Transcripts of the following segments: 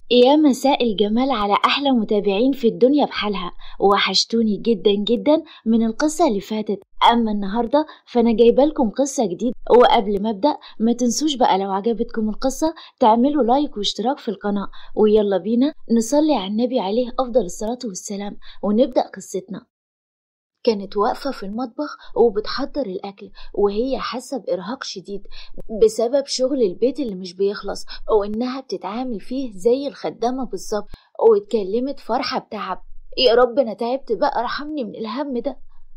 يا مساء الجمال على أحلى متابعين في الدنيا بحالها وحشتوني جدا جدا من القصة اللي فاتت أما النهاردة فأنا جايبة لكم قصة جديدة وقبل ما أبدأ ما تنسوش بقى لو عجبتكم القصة تعملوا لايك واشتراك في القناة ويلا بينا نصلي على النبي عليه أفضل الصلاة والسلام ونبدأ قصتنا كانت واقفة في المطبخ وبتحضر الأكل وهي حاسة بإرهاق شديد بسبب شغل البيت اللي مش بيخلص وإنها بتتعامل فيه زي الخدامة بالظبط واتكلمت فرحة بتعب يا رب أنا تعبت بقى ارحمني من الهم ده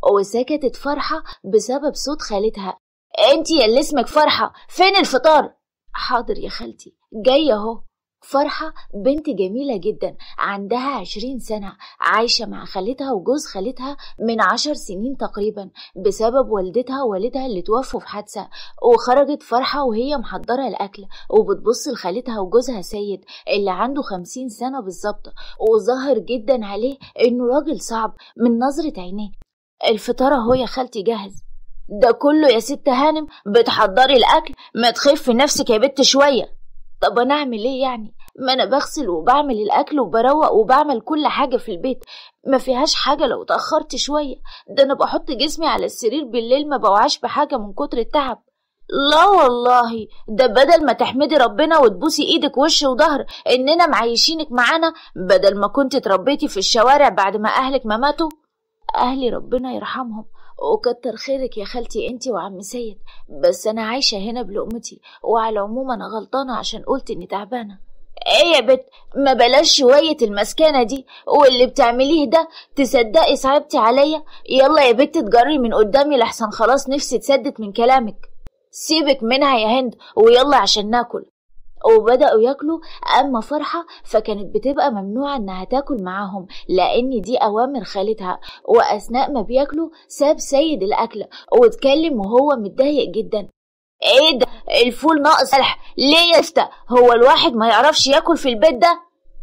وسكتت فرحة بسبب صوت خالتها انتي يا اللي اسمك فرحة فين الفطار حاضر يا خالتي جاية اهو فرحة بنت جميلة جدا عندها عشرين سنة عايشة مع خالتها وجوز خالتها من عشر سنين تقريبا بسبب والدتها ووالدها اللي توفوا في حادثة وخرجت فرحة وهي محضرة الأكل وبتبص لخالتها وجوزها سيد اللي عنده خمسين سنة بالظبط وظاهر جدا عليه إنه راجل صعب من نظرة عينيه الفطار اهو يا خالتي جاهز ده كله يا ست هانم بتحضري الأكل ما تخفي نفسك يا بت شوية طب انا اعمل ايه يعني ما انا بغسل وبعمل الاكل وبروق وبعمل كل حاجه في البيت ما فيهاش حاجه لو اتاخرت شويه ده انا بحط جسمي على السرير بالليل ما بوعاش بحاجه من كتر التعب لا والله ده بدل ما تحمدي ربنا وتبوسي ايدك وش وظهر اننا معيشينك معانا بدل ما كنت اتربيتي في الشوارع بعد ما اهلك ما ماتوا اهلي ربنا يرحمهم وكتر خيرك يا خالتي انتي وعم سيد بس انا عايشه هنا بلقمتي وعلى العموم انا غلطانه عشان قلت اني تعبانه ايه يا بت ما بلاش شوية المسكنة دي واللي بتعمليه ده تصدقي صعبتي عليا يلا يا بت تجري من قدامي لحسن خلاص نفسي تسدت من كلامك سيبك منها يا هند ويلا عشان ناكل وبدأوا ياكلوا أما فرحة فكانت بتبقى ممنوعة إنها تاكل معاهم لأن دي أوامر خالتها وأثناء ما بياكلوا ساب سيد الأكل واتكلم وهو متضايق جدا ايه ده الفول ناقص ملح ليه يا استا هو الواحد ما يعرفش ياكل في البيت ده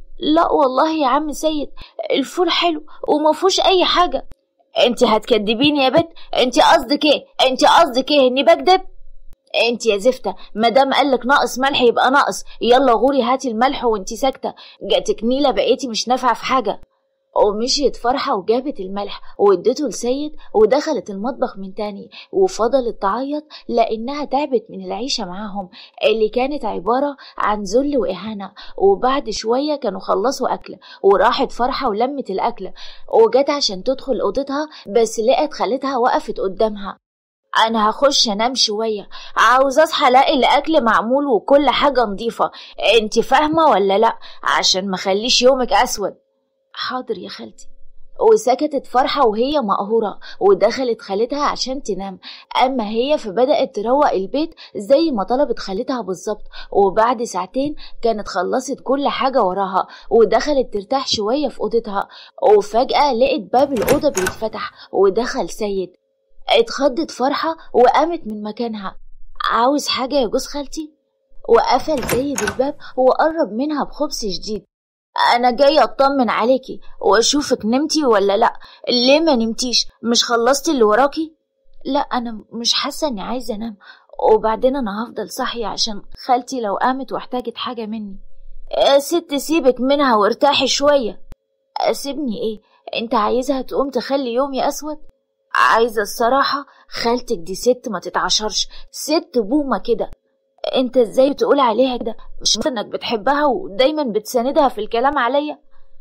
لا والله يا عم سيد الفول حلو وما فيهوش اي حاجه انت هتكدبيني يا بت انت قصدك ايه انت قصدك ايه اني بكدب انت يا زفته مادام قالك ناقص ملح يبقى ناقص يلا غوري هاتي الملح وانت ساكته جاتك نيله بقيتي مش نافعه في حاجه ومشيت فرحة وجابت الملح وادته لسيد ودخلت المطبخ من تاني وفضلت تعيط لأنها تعبت من العيشة معاهم اللي كانت عبارة عن ذل وإهانة وبعد شوية كانوا خلصوا أكل وراحت فرحة ولمت الأكل وجت عشان تدخل أوضتها بس لقت خالتها وقفت قدامها انا هخش انام شويه عاوز اصحى الاقي الاكل معمول وكل حاجه نظيفه انت فاهمه ولا لا عشان مخليش يومك اسود حاضر يا خالتي وسكتت فرحة وهي مقهورة ودخلت خالتها عشان تنام أما هي فبدأت تروق البيت زي ما طلبت خالتها بالظبط وبعد ساعتين كانت خلصت كل حاجة وراها ودخلت ترتاح شوية في أوضتها وفجأة لقت باب الأوضة بيتفتح ودخل سيد اتخضت فرحة وقامت من مكانها عاوز حاجة يا جوز خالتي وقفل سيد الباب وقرب منها بخبث شديد انا جاي اطمن عليكي واشوفك نمتي ولا لا ليه ما نمتيش مش خلصتي اللي وراكي لا انا مش حاسه اني عايزه انام وبعدين انا هفضل صاحيه عشان خالتي لو قامت واحتاجت حاجه مني يا ست سيبك منها وارتاحي شويه سيبني ايه انت عايزها تقوم تخلي يومي اسود عايزه الصراحه خالتك دي ست ما تتعشرش ست بومه كده انت ازاي بتقول عليها كده مش انك بتحبها ودايما بتساندها في الكلام عليا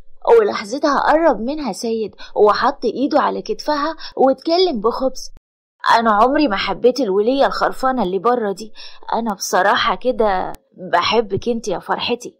ولحظتها قرب منها سيد وحط ايده على كتفها واتكلم بخبز انا عمري ما حبيت الوليه الخرفانه اللي بره دي انا بصراحه كده بحبك انت يا فرحتي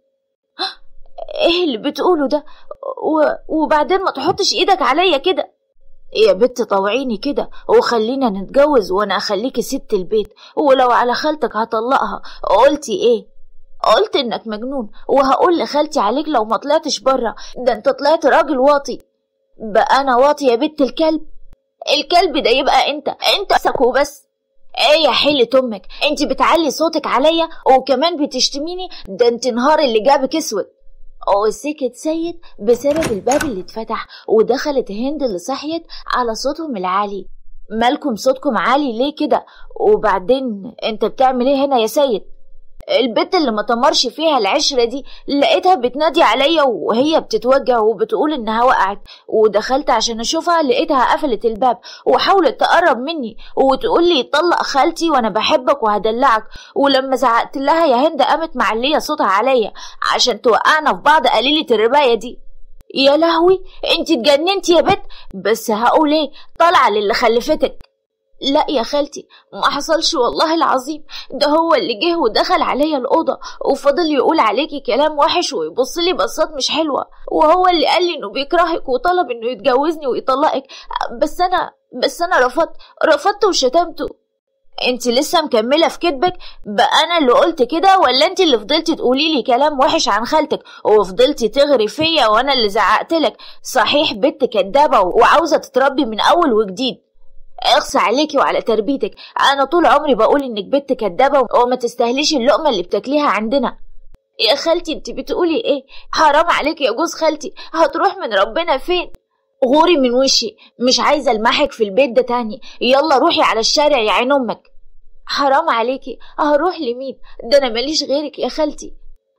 ايه اللي بتقوله ده و... وبعدين ما تحطش ايدك عليا كده يا بت طوعيني كده وخلينا نتجوز وانا اخليكي ست البيت ولو على خالتك هطلقها قلتي ايه قلت انك مجنون وهقول لخالتي عليك لو ما طلعتش بره ده انت طلعت راجل واطي بقى انا واطي يا بت الكلب الكلب ده يبقى انت انت سك وبس ايه يا حيلة امك انت بتعلي صوتك عليا وكمان بتشتميني ده انت نهار اللي جابك اسود وسكت سيد بسبب الباب اللي اتفتح ودخلت هند اللي صحيت على صوتهم العالي مالكم صوتكم عالي ليه كده وبعدين انت بتعمل ايه هنا يا سيد البت اللي ما تمرش فيها العشرة دي لقيتها بتنادي عليا وهي بتتوجع وبتقول إنها وقعت ودخلت عشان أشوفها لقيتها قفلت الباب وحاولت تقرب مني وتقول لي طلق خالتي وأنا بحبك وهدلعك ولما زعقت لها يا هند قامت معلية صوتها عليا عشان توقعنا في بعض قليلة الرباية دي يا لهوي انت اتجننتي يا بت بس هقول ايه طالعه للي خلفتك لا يا خالتي ما حصلش والله العظيم ده هو اللي جه ودخل عليا الأوضة وفضل يقول عليكي كلام وحش ويبص لي بصات مش حلوة وهو اللي قال لي إنه بيكرهك وطلب إنه يتجوزني ويطلقك بس أنا بس أنا رفضت رفضت وشتمته انت لسه مكمله في كدبك بقى انا اللي قلت كده ولا انت اللي فضلتي تقولي لي كلام وحش عن خالتك وفضلتي تغري فيا وانا اللي زعقت لك صحيح بنت كدابه وعاوزه تتربي من اول وجديد اخص عليكي وعلى تربيتك انا طول عمري بقول انك بنت كدابه وما تستاهليش اللقمه اللي بتاكليها عندنا يا خالتي انت بتقولي ايه حرام عليك يا جوز خالتي هتروح من ربنا فين غوري من وشي مش عايزه المحك في البيت ده تاني يلا روحي على الشارع يا عين امك حرام عليكي هروح لمين ده انا ماليش غيرك يا خالتي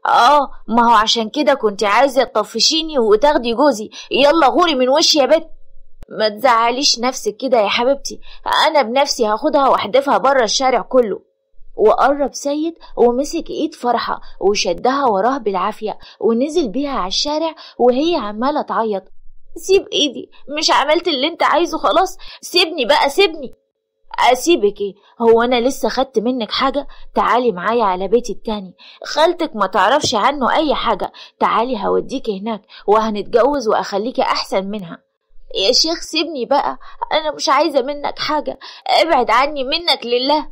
اه ما هو عشان كده كنت عايزه تطفشيني وتاخدي جوزي يلا غوري من وشي يا بت ما تزعليش نفسك كده يا حبيبتي انا بنفسي هاخدها واحدفها بره الشارع كله وقرب سيد ومسك ايد فرحة وشدها وراه بالعافية ونزل بيها على الشارع وهي عمالة تعيط سيب ايدي مش عملت اللي انت عايزه خلاص سيبني بقى سيبني اسيبك ايه هو انا لسه خدت منك حاجة تعالي معايا على بيتي التاني خالتك ما تعرفش عنه اي حاجة تعالي هوديكي هناك وهنتجوز واخليكي احسن منها يا شيخ سيبني بقى انا مش عايزة منك حاجة ابعد عني منك لله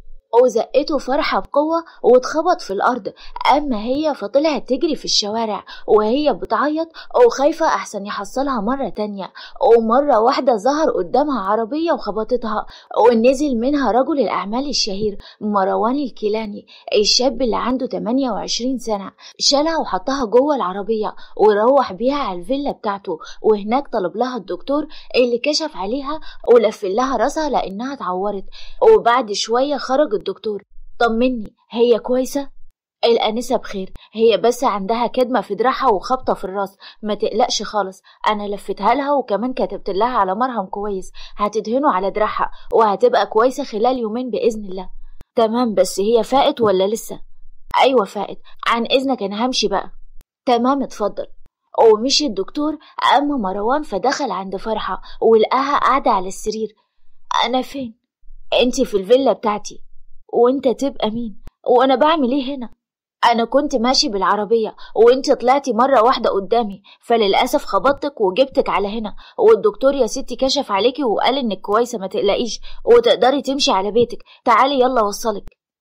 وزقته فرحة بقوة واتخبط في الأرض أما هي فطلعت تجري في الشوارع وهي بتعيط وخايفة أحسن يحصلها مرة تانية ومرة واحدة ظهر قدامها عربية وخبطتها ونزل منها رجل الأعمال الشهير مروان الكيلاني الشاب اللي عنده 28 سنة شالها وحطها جوه العربية وروح بيها على الفيلا بتاعته وهناك طلب لها الدكتور اللي كشف عليها ولف لها راسها لأنها اتعورت وبعد شوية خرج الدكتور طمني هي كويسة؟ الأنسة بخير هي بس عندها كدمة في دراعها وخبطة في الراس ما تقلقش خالص أنا لفتها لها وكمان كتبت لها على مرهم كويس هتدهنه على دراعها وهتبقى كويسة خلال يومين بإذن الله تمام بس هي فائت ولا لسه؟ أيوة فائت عن إذنك أنا همشي بقى تمام اتفضل ومشي الدكتور أما مروان فدخل عند فرحة ولقاها قاعدة على السرير أنا فين؟ أنتي في الفيلا بتاعتي وانت تبقى مين وانا بعمل ايه هنا انا كنت ماشي بالعربية وانت طلعتي مرة واحدة قدامي فللأسف خبطتك وجبتك على هنا والدكتور يا ستي كشف عليكي وقال انك كويسة ما تقلقيش وتقدري تمشي على بيتك تعالي يلا وصلك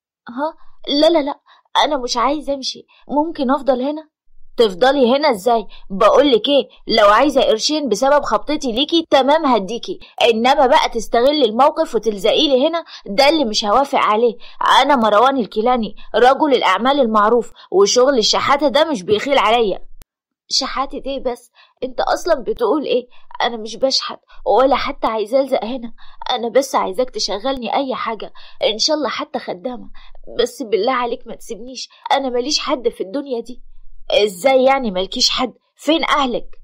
ها لا لا لا انا مش عايزة امشي ممكن افضل هنا تفضلي هنا ازاي بقولك ايه لو عايزه قرشين بسبب خبطتي ليكي تمام هديكي انما بقى تستغلي الموقف وتلزقي لي هنا ده اللي مش هوافق عليه انا مروان الكيلاني رجل الاعمال المعروف وشغل الشحاته ده مش بيخيل عليا شحاتة ايه بس انت اصلا بتقول ايه انا مش بشحت ولا حتى عايزه الزق هنا انا بس عايزاك تشغلني اي حاجه ان شاء الله حتى خدامه بس بالله عليك ما تسيبنيش انا ماليش حد في الدنيا دي ازاي يعني مالكيش حد فين اهلك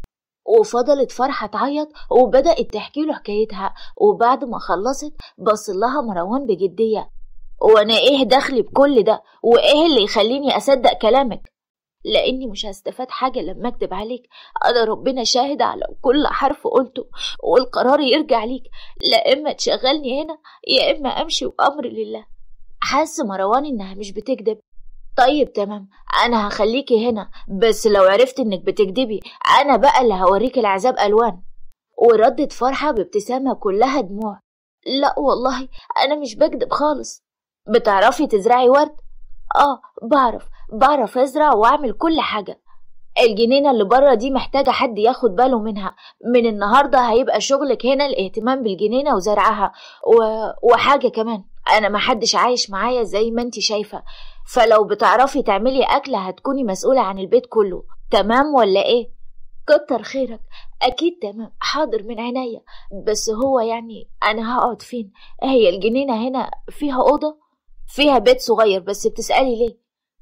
وفضلت فرحة تعيط وبدأت تحكي له حكايتها وبعد ما خلصت بص لها مروان بجدية وانا ايه دخلي بكل ده وايه اللي يخليني اصدق كلامك لاني مش هستفاد حاجة لما اكدب عليك انا ربنا شاهد على كل حرف قلته والقرار يرجع ليك لا اما تشغلني هنا يا اما امشي وامر لله حس مروان انها مش بتكذب طيب تمام انا هخليكي هنا بس لو عرفت انك بتكدبي انا بقى اللي هوريك العذاب الوان وردت فرحة بابتسامة كلها دموع لا والله انا مش بكدب خالص بتعرفي تزرعي ورد اه بعرف بعرف ازرع واعمل كل حاجة الجنينة اللي بره دي محتاجة حد ياخد باله منها من النهاردة هيبقى شغلك هنا الاهتمام بالجنينة وزرعها و... وحاجة كمان أنا محدش عايش معايا زي ما انتي شايفة فلو بتعرفي تعملي أكل هتكوني مسؤولة عن البيت كله تمام ولا إيه؟ كتر خيرك أكيد تمام حاضر من عينيا بس هو يعني أنا هقعد فين؟ هي الجنينة هنا فيها أوضة؟ فيها بيت صغير بس بتسألي ليه؟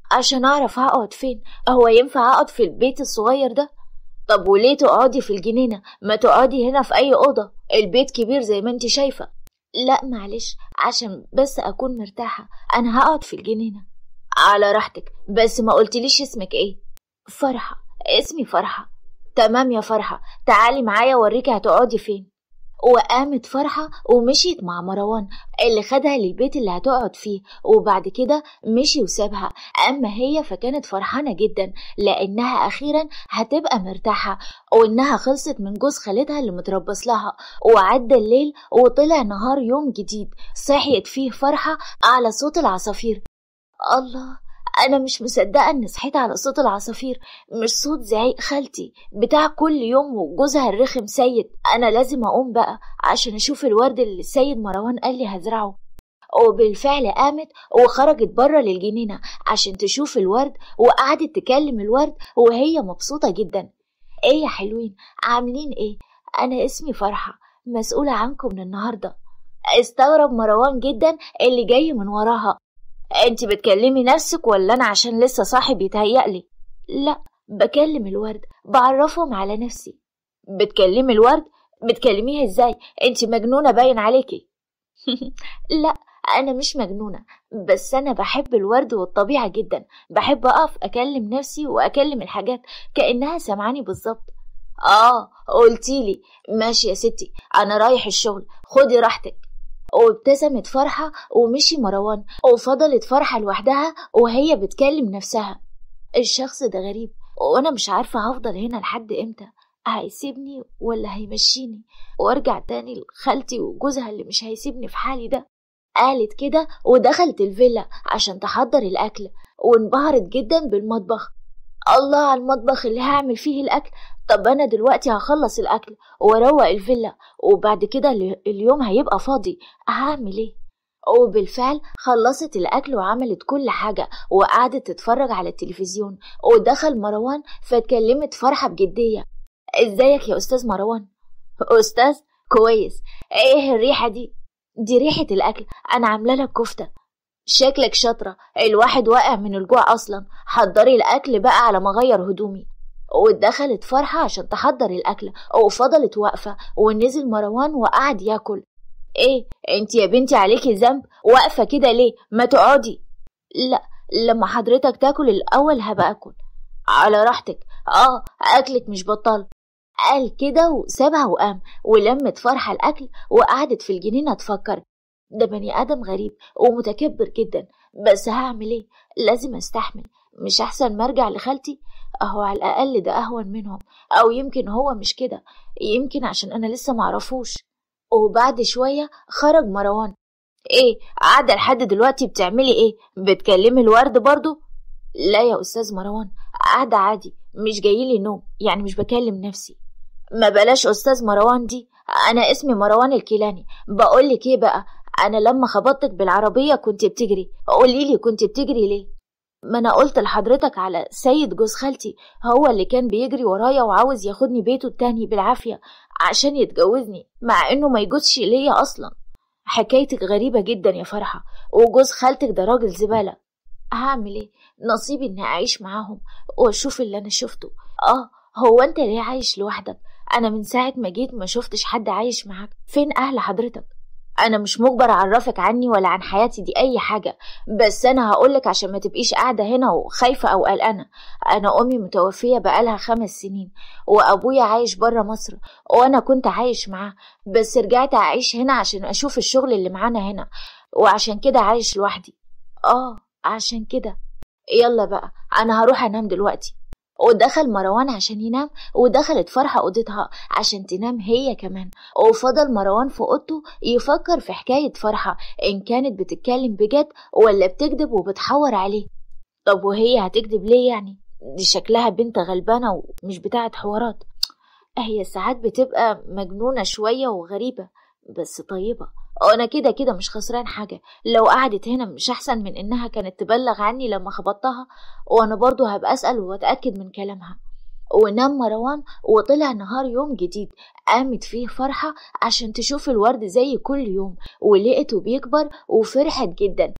عشان أعرف هقعد فين هو ينفع أقعد في البيت الصغير ده طب وليه تقعدي في الجنينة ما تقعدي هنا في أي أوضة البيت كبير زي ما انت شايفة لا معلش عشان بس أكون مرتاحة أنا هقعد في الجنينة على راحتك بس ما قلتليش اسمك ايه فرحة اسمي فرحة تمام يا فرحة تعالي معايا اوريكي هتقعدي فين وقامت فرحة ومشيت مع مروان اللي خدها للبيت اللي هتقعد فيه وبعد كده مشي وسابها أما هي فكانت فرحانة جدا لأنها أخيرا هتبقى مرتاحة وإنها خلصت من جوز خالتها اللي متربص لها وعدى الليل وطلع نهار يوم جديد صحيت فيه فرحة على صوت العصافير الله أنا مش مصدقة إني صحيت على صوت العصافير مش صوت زعيق خالتي بتاع كل يوم وجوزها الرخم سيد أنا لازم أقوم بقى عشان أشوف الورد اللي السيد مروان قال لي هزرعه وبالفعل قامت وخرجت بره للجنينة عشان تشوف الورد وقعدت تكلم الورد وهي مبسوطة جدا ايه يا حلوين عاملين ايه انا اسمي فرحة مسؤولة عنكم من النهاردة استغرب مروان جدا اللي جاي من وراها انت بتكلمي نفسك ولا انا عشان لسه صاحي بيتهيألي لا بكلم الورد بعرفهم على نفسي بتكلمي الورد بتكلميها ازاي انت مجنونة باين عليكي لا انا مش مجنونة بس انا بحب الورد والطبيعة جدا بحب اقف اكلم نفسي واكلم الحاجات كأنها سمعاني بالظبط اه قلتيلي ماشي يا ستي انا رايح الشغل خدي راحتك وابتسمت فرحة ومشي مروان وفضلت فرحة لوحدها وهي بتكلم نفسها الشخص ده غريب وأنا مش عارفة هفضل هنا لحد إمتى هيسيبني ولا هيمشيني وارجع تاني لخالتي وجوزها اللي مش هيسيبني في حالي ده قالت كده ودخلت الفيلا عشان تحضر الأكل وانبهرت جدا بالمطبخ الله على المطبخ اللي هعمل فيه الأكل طب أنا دلوقتي هخلص الأكل وأروق الفيلا وبعد كده اليوم هيبقى فاضي هعمل إيه؟ وبالفعل خلصت الأكل وعملت كل حاجة وقعدت تتفرج على التلفزيون ودخل مروان فاتكلمت فرحة بجدية ازيك يا أستاذ مروان؟ أستاذ؟ كويس ايه الريحة دي؟ دي ريحة الأكل أنا عاملة لك كفتة شكلك شاطرة الواحد واقع من الجوع أصلا حضري الأكل بقى على ما أغير هدومي ودخلت فرحة عشان تحضر الأكل وفضلت واقفة ونزل مروان وقعد ياكل ايه انت يا بنتي عليكي ذنب واقفة كده ليه ما تقعدي لا لما حضرتك تاكل الأول هبقى أكل على راحتك اه أكلك مش بطال قال كده وسابها وقام ولمت فرحة الأكل وقعدت في الجنينة تفكر ده بني آدم غريب ومتكبر جدا بس هعمل ايه لازم استحمل مش أحسن ما أرجع لخالتي أهو على الأقل ده أهون منهم أو يمكن هو مش كده يمكن عشان أنا لسه معرفوش وبعد شوية خرج مروان ايه قاعدة لحد دلوقتي بتعملي ايه بتكلمي الورد برضو لا يا أستاذ مروان قاعدة عادي مش جايلي نوم يعني مش بكلم نفسي ما بلاش أستاذ مروان دي أنا اسمي مروان الكيلاني بقولك ايه بقى أنا لما خبطتك بالعربية كنت بتجري قوليلي كنت بتجري ليه ما انا قلت لحضرتك على سيد جوز خالتي هو اللي كان بيجري ورايا وعاوز ياخدني بيته التاني بالعافية عشان يتجوزني مع انه ما يجوزش ليا اصلا حكايتك غريبة جدا يا فرحة وجوز خالتك ده راجل زبالة هعمل ايه نصيبي اني اعيش معاهم واشوف اللي انا شفته اه هو انت ليه عايش لوحدك انا من ساعة ما جيت ما شفتش حد عايش معاك فين اهل حضرتك انا مش مجبر اعرفك عني ولا عن حياتي دي اي حاجة بس انا هقولك عشان ما تبقيش قاعدة هنا وخايفة او قلقانة انا امي متوفية بقالها خمس سنين وابويا عايش برا مصر وانا كنت عايش معاه بس رجعت اعيش هنا عشان اشوف الشغل اللي معانا هنا وعشان كده عايش لوحدي اه عشان كده يلا بقى انا هروح انام دلوقتي ودخل مروان عشان ينام ودخلت فرحة أوضتها عشان تنام هي كمان وفضل مروان في أوضته يفكر في حكاية فرحة إن كانت بتتكلم بجد ولا بتكذب وبتحور عليه طب وهي هتكذب ليه يعني دي شكلها بنت غلبانة ومش بتاعت حوارات هي ساعات بتبقى مجنونة شوية وغريبة بس طيبة انا كده كده مش خسران حاجه لو قعدت هنا مش احسن من انها كانت تبلغ عني لما خبطتها وانا برضو هبقى اسال واتاكد من كلامها ونام مروان وطلع نهار يوم جديد قامت فيه فرحة عشان تشوف الورد زي كل يوم ولقته بيكبر وفرحت جدا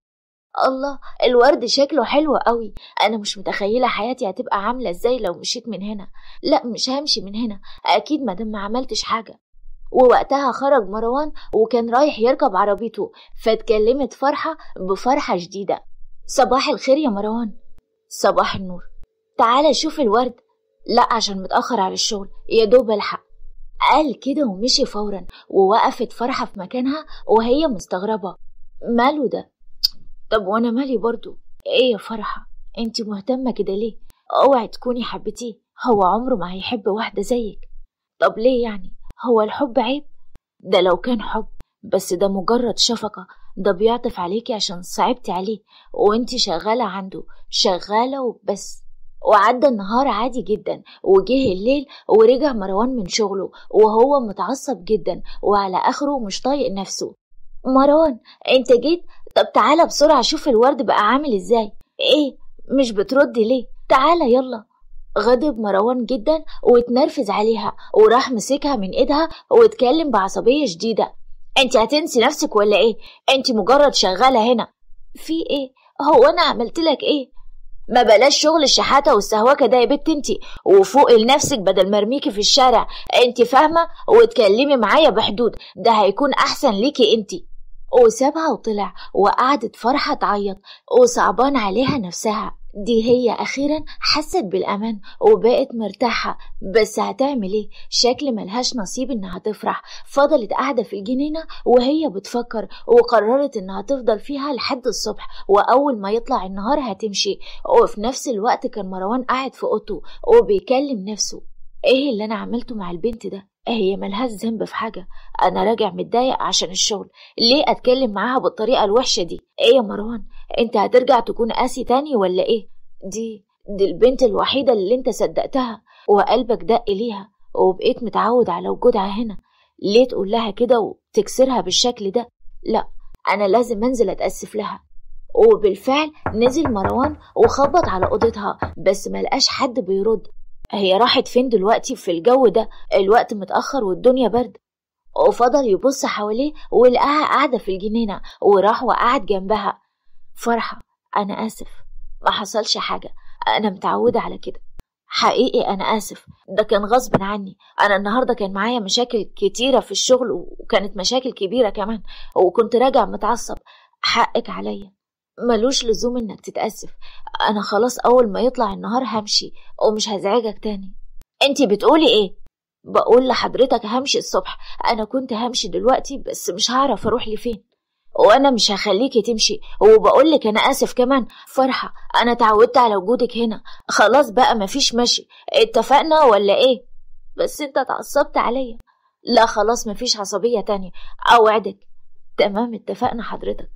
الله الورد شكله حلو قوي انا مش متخيله حياتي هتبقى عامله ازاي لو مشيت من هنا لا مش همشي من هنا اكيد مادام ما عملتش حاجه ووقتها خرج مروان وكان رايح يركب عربيته فاتكلمت فرحة بفرحة جديدة صباح الخير يا مروان صباح النور تعالى شوف الورد لا عشان متأخر على الشغل يا دوب الحق قال كده ومشي فورا ووقفت فرحة في مكانها وهي مستغربة ماله ده طب وانا مالي برضو ايه يا فرحة انت مهتمة كده ليه اوعي تكوني حبتيه هو عمره ما هيحب واحدة زيك طب ليه يعني هو الحب عيب ده لو كان حب بس ده مجرد شفقة ده بيعطف عليكي عشان صعبتي عليه وانتي شغالة عنده شغالة وبس وعدى النهار عادي جدا وجه الليل ورجع مروان من شغله وهو متعصب جدا وعلى اخره مش طايق نفسه مروان انت جيت طب تعالى بسرعة شوف الورد بقى عامل ازاي ايه مش بتردي ليه تعالى يلا غضب مروان جدا واتنرفز عليها وراح مسكها من ايدها واتكلم بعصبية شديدة انت هتنسي نفسك ولا ايه انت مجرد شغالة هنا في ايه هو انا عملت لك ايه ما بلاش شغل الشحاتة والسهوكة ده يا بنت انت وفوق لنفسك بدل ما ارميكي في الشارع انت فاهمة واتكلمي معايا بحدود ده هيكون احسن ليكي انت وسابها وطلع وقعدت فرحة تعيط وصعبان عليها نفسها دي هي أخيرا حست بالأمان وبقت مرتاحة بس هتعمل إيه؟ شكل ملهاش نصيب إنها تفرح فضلت قاعدة في الجنينة وهي بتفكر وقررت إنها تفضل فيها لحد الصبح وأول ما يطلع النهار هتمشي وفي نفس الوقت كان مروان قاعد في أوضته وبيكلم نفسه إيه اللي أنا عملته مع البنت ده؟ هي ملهاش ذنب في حاجة أنا راجع متضايق عشان الشغل ليه أتكلم معاها بالطريقة الوحشة دي إيه يا مروان أنت هترجع تكون قاسي تاني ولا إيه دي دي البنت الوحيدة اللي أنت صدقتها وقلبك دق ليها وبقيت متعود على وجودها هنا ليه تقول لها كده وتكسرها بالشكل ده لا أنا لازم أنزل أتأسف لها وبالفعل نزل مروان وخبط على أوضتها بس ملقاش حد بيرد هي راحت فين دلوقتي في الجو ده الوقت متأخر والدنيا برد وفضل يبص حواليه ولقاها قاعدة في الجنينة وراح وقعد جنبها فرحة أنا آسف ما حصلش حاجة أنا متعودة على كده حقيقي أنا آسف ده كان غصب عني أنا النهاردة كان معايا مشاكل كتيرة في الشغل وكانت مشاكل كبيرة كمان وكنت راجع متعصب حقك عليا ملوش لزوم انك تتأسف انا خلاص اول ما يطلع النهار همشي ومش هزعجك تاني انتي بتقولي ايه بقول لحضرتك همشي الصبح انا كنت همشي دلوقتي بس مش هعرف اروح لفين وانا مش هخليكي تمشي وبقولك انا اسف كمان فرحة انا اتعودت على وجودك هنا خلاص بقى مفيش مشي اتفقنا ولا ايه بس انت اتعصبت عليا لا خلاص مفيش عصبية تانية اوعدك تمام اتفقنا حضرتك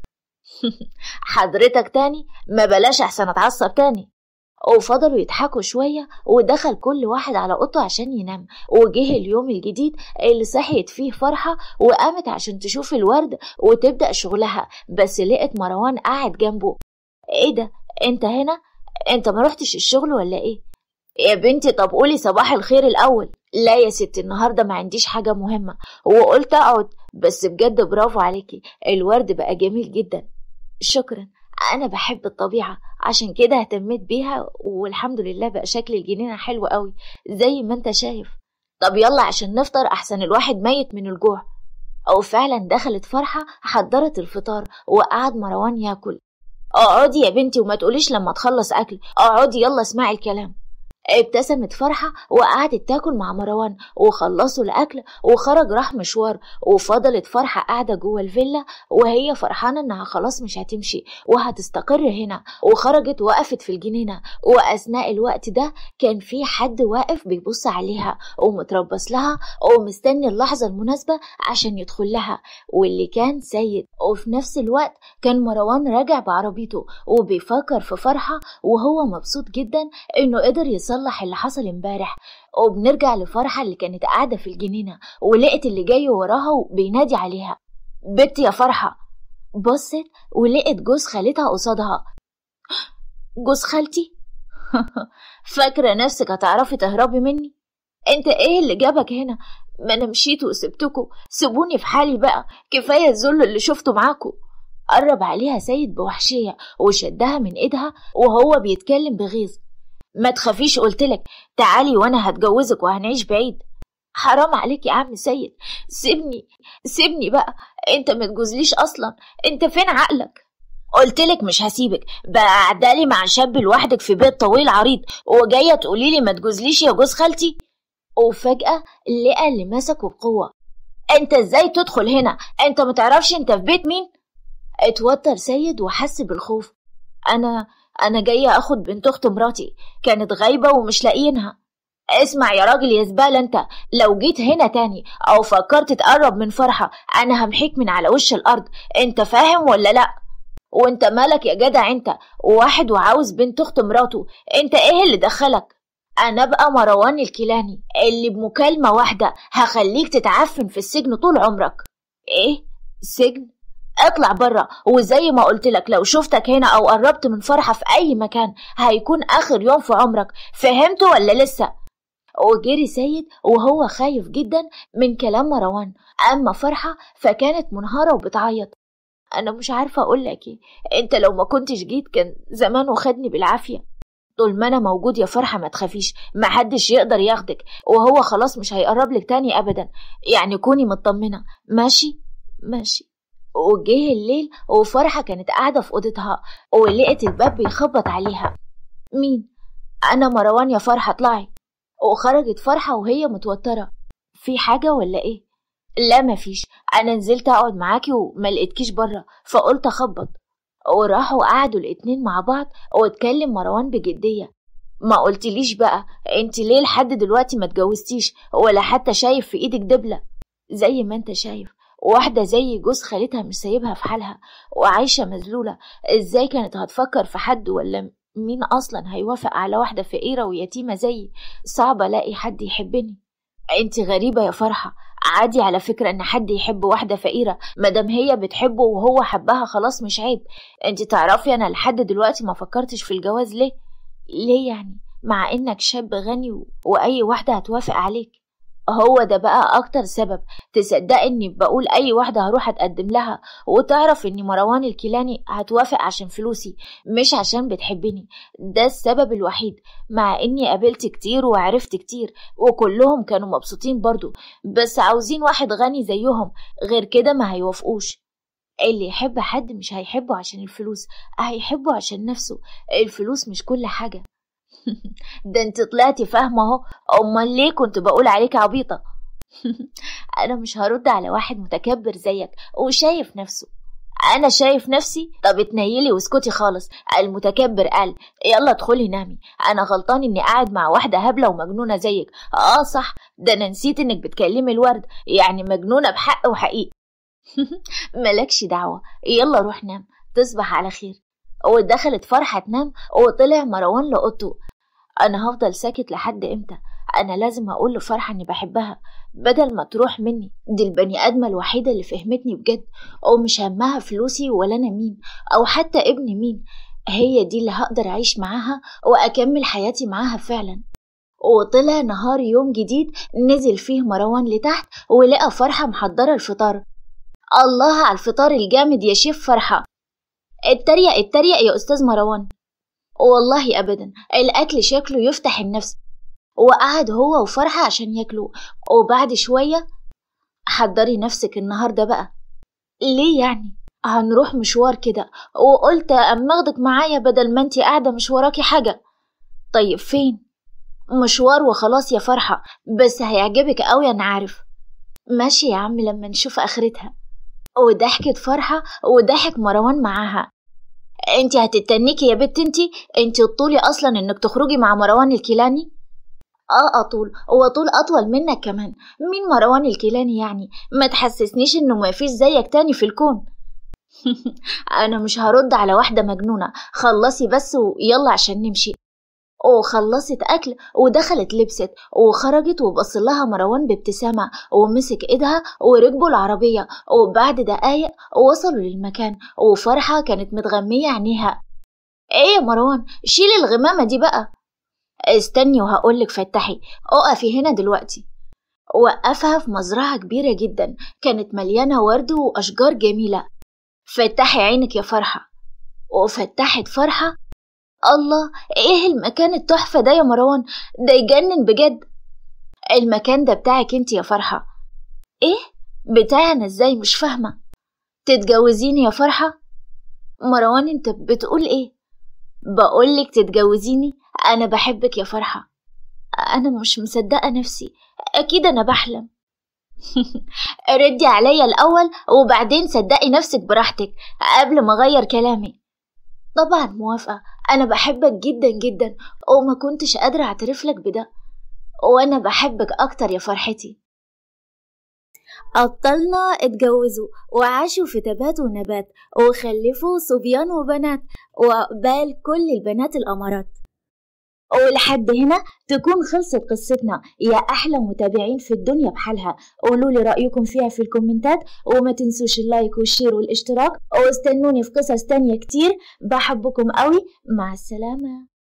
حضرتك تاني ما بلاش احسن اتعصب تاني وفضلوا يضحكوا شوية ودخل كل واحد على أوضته عشان ينام وجه اليوم الجديد اللي صحيت فيه فرحة وقامت عشان تشوف الورد وتبدأ شغلها بس لقت مروان قاعد جنبه ايه ده انت هنا انت ما رحتش الشغل ولا ايه يا بنتي طب قولي صباح الخير الأول لا يا ستي النهاردة ما عنديش حاجة مهمة وقلت أقعد بس بجد برافو عليكي الورد بقى جميل جدا شكرا أنا بحب الطبيعة عشان كده اهتميت بيها والحمد لله بقى شكل الجنينة حلو قوي زي ما انت شايف طب يلا عشان نفطر أحسن الواحد ميت من الجوع أو فعلا دخلت فرحة حضرت الفطار وقعد مروان ياكل اقعدي يا بنتي وما تقوليش لما تخلص أكل اقعدي يلا اسمعي الكلام ابتسمت فرحة وقعدت تاكل مع مروان وخلصوا الأكل وخرج راح مشوار وفضلت فرحة قاعدة جوه الفيلا وهي فرحانة إنها خلاص مش هتمشي وهتستقر هنا وخرجت وقفت في الجنينة وأثناء الوقت ده كان في حد واقف بيبص عليها ومتربص لها ومستني اللحظة المناسبة عشان يدخل لها واللي كان سيد وفي نفس الوقت كان مروان راجع بعربيته وبيفكر في فرحة وهو مبسوط جدا إنه قدر يصل يصلح اللي حصل امبارح وبنرجع لفرحة اللي كانت قاعدة في الجنينة ولقت اللي جاي وراها وبينادي عليها بنت يا فرحة بصت ولقت جوز خالتها قصادها جوز خالتي فاكرة نفسك هتعرفي تهربي مني انت ايه اللي جابك هنا ما انا مشيت وسبتكوا سيبوني في حالي بقى كفاية الذل اللي شفته معاكوا قرب عليها سيد بوحشية وشدها من ايدها وهو بيتكلم بغيظ ما تخافيش قلتلك تعالي وانا هتجوزك وهنعيش بعيد حرام عليك يا عم سيد سيبني سيبني بقى انت ما تجوزليش اصلا انت فين عقلك قلتلك مش هسيبك بقى قعدالي مع شاب لوحدك في بيت طويل عريض وجايه تقولي لي ما تجوزليش يا جوز خالتي وفجاه لقى اللي مسكه بقوه انت ازاي تدخل هنا انت متعرفش انت في بيت مين اتوتر سيد وحس بالخوف انا انا جايه اخد بنت اخت مراتي كانت غايبه ومش لاقيينها اسمع يا راجل يا زبالة انت لو جيت هنا تاني او فكرت تقرب من فرحة انا همحيك من على وش الارض انت فاهم ولا لا وانت مالك يا جدع انت واحد وعاوز بنت اخت مراته انت ايه اللي دخلك انا بقى مروان الكيلاني اللي بمكالمة واحدة هخليك تتعفن في السجن طول عمرك ايه سجن اطلع بره وزي ما قلت لك لو شفتك هنا او قربت من فرحة في اي مكان هيكون اخر يوم في عمرك فهمت ولا لسه وجري سيد وهو خايف جدا من كلام مروان أما فرحة فكانت منهارة وبتعيط أنا مش عارفة أقول لك إيه أنت لو ما كنتش جيت كان زمان وخدني بالعافية طول ما أنا موجود يا فرحة ما تخافيش محدش يقدر ياخدك وهو خلاص مش هيقرب لك تاني أبدا يعني كوني مطمنة ماشي ماشي وجه الليل وفرحة كانت قاعدة في أوضتها ولقت الباب بيخبط عليها مين؟ أنا مروان يا فرحة اطلعي وخرجت فرحة وهي متوترة في حاجة ولا ايه؟ لا مفيش انا نزلت اقعد معاكي وما لقيتكيش بره فقلت اخبط وراحوا قعدوا الاتنين مع بعض واتكلم مروان بجدية ما قلتليش بقى انت ليه لحد دلوقتي ما اتجوزتيش ولا حتى شايف في ايدك دبلة زي ما انت شايف واحدة زي جوز خالتها مش سايبها في حالها وعايشة مذلولة ازاي كانت هتفكر في حد ولا مين أصلا هيوافق على واحدة فقيرة ويتيمة زيي صعب ألاقي حد يحبني انت غريبة يا فرحة عادي على فكرة ان حد يحب واحدة فقيرة مادام هي بتحبه وهو حبها خلاص مش عيب انت تعرفي انا لحد دلوقتي ما فكرتش في الجواز ليه ليه يعني مع انك شاب غني و... واي واحدة هتوافق عليك هو ده بقى أكتر سبب تصدق إني بقول أي واحدة هروح أتقدم لها وتعرف إني مروان الكيلاني هتوافق عشان فلوسي مش عشان بتحبني ده السبب الوحيد مع إني قابلت كتير وعرفت كتير وكلهم كانوا مبسوطين برضو بس عاوزين واحد غني زيهم غير كده ما هيوافقوش اللي يحب حد مش هيحبه عشان الفلوس هيحبه عشان نفسه الفلوس مش كل حاجة ده انت طلعتي فاهمة اهو امال ليه كنت بقول عليك عبيطة انا مش هرد على واحد متكبر زيك وشايف نفسه انا شايف نفسي طب اتنيلي واسكتي خالص المتكبر قال يلا ادخلي نامي انا غلطان اني قاعد مع واحده هبله ومجنونه زيك اه صح ده انا نسيت انك بتكلمي الورد يعني مجنونه بحق وحقيقي ملكش دعوه يلا روح نام تصبح على خير ودخلت فرحة تنام وطلع مروان لأوضته أنا هفضل ساكت لحد إمتى أنا لازم أقول لفرحة إني بحبها بدل ما تروح مني دي البني آدمة الوحيدة اللي فهمتني بجد ومش همها فلوسي ولا أنا مين أو حتى ابني مين هي دي اللي هقدر أعيش معاها وأكمل حياتي معاها فعلا وطلع نهار يوم جديد نزل فيه مروان لتحت ولقى فرحة محضرة الفطار الله على الفطار الجامد يا شيف فرحة اتريق اتريق يا أستاذ مروان والله أبدا الأكل شكله يفتح النفس وقعد هو وفرحة عشان ياكلوا وبعد شوية حضري نفسك النهاردة بقى ليه يعني هنروح مشوار كده وقلت أما أخدك معايا بدل ما انتي قاعدة مش وراكي حاجة طيب فين مشوار وخلاص يا فرحة بس هيعجبك قوي أنا عارف ماشي يا عم لما نشوف آخرتها وضحكت فرحة وضحك مروان معاها انت هتتنيكي يا بنت انت انت الطولي اصلا انك تخرجي مع مروان الكيلاني اه اطول هو طول اطول منك كمان مين مروان الكيلاني يعني ما تحسسنيش انه ما فيش زيك تاني في الكون انا مش هرد على واحده مجنونه خلصي بس ويلا عشان نمشي وخلصت أكل ودخلت لبست وخرجت وبص لها مروان بابتسامة ومسك إيدها وركبوا العربية وبعد دقايق وصلوا للمكان وفرحة كانت متغمية عينيها إيه يا مروان شيلي الغمامة دي بقى استني وهقولك فتحي اقفي هنا دلوقتي وقفها في مزرعة كبيرة جدا كانت مليانة ورد وأشجار جميلة فتحي عينك يا فرحة وفتحت فرحة الله ايه المكان التحفة ده يا مروان ده يجنن بجد المكان ده بتاعك انت يا فرحة ايه بتاعنا ازاي مش فاهمة تتجوزيني يا فرحة مروان انت بتقول ايه بقولك تتجوزيني انا بحبك يا فرحة انا مش مصدقة نفسي اكيد انا بحلم ردي عليا الاول وبعدين صدقي نفسك براحتك قبل ما اغير كلامي طبعا موافقة أنا بحبك جدا جدا وما كنتش قادرة أعترف لك بده وأنا بحبك أكتر يا فرحتي أبطالنا اتجوزوا وعاشوا في تبات ونبات وخلفوا صبيان وبنات وقبال كل البنات الأمارات ولحد هنا تكون خلصت قصتنا يا أحلى متابعين في الدنيا بحالها قولوا لي رأيكم فيها في الكومنتات وما تنسوش اللايك والشير والاشتراك واستنوني في قصص تانية كتير بحبكم قوي مع السلامة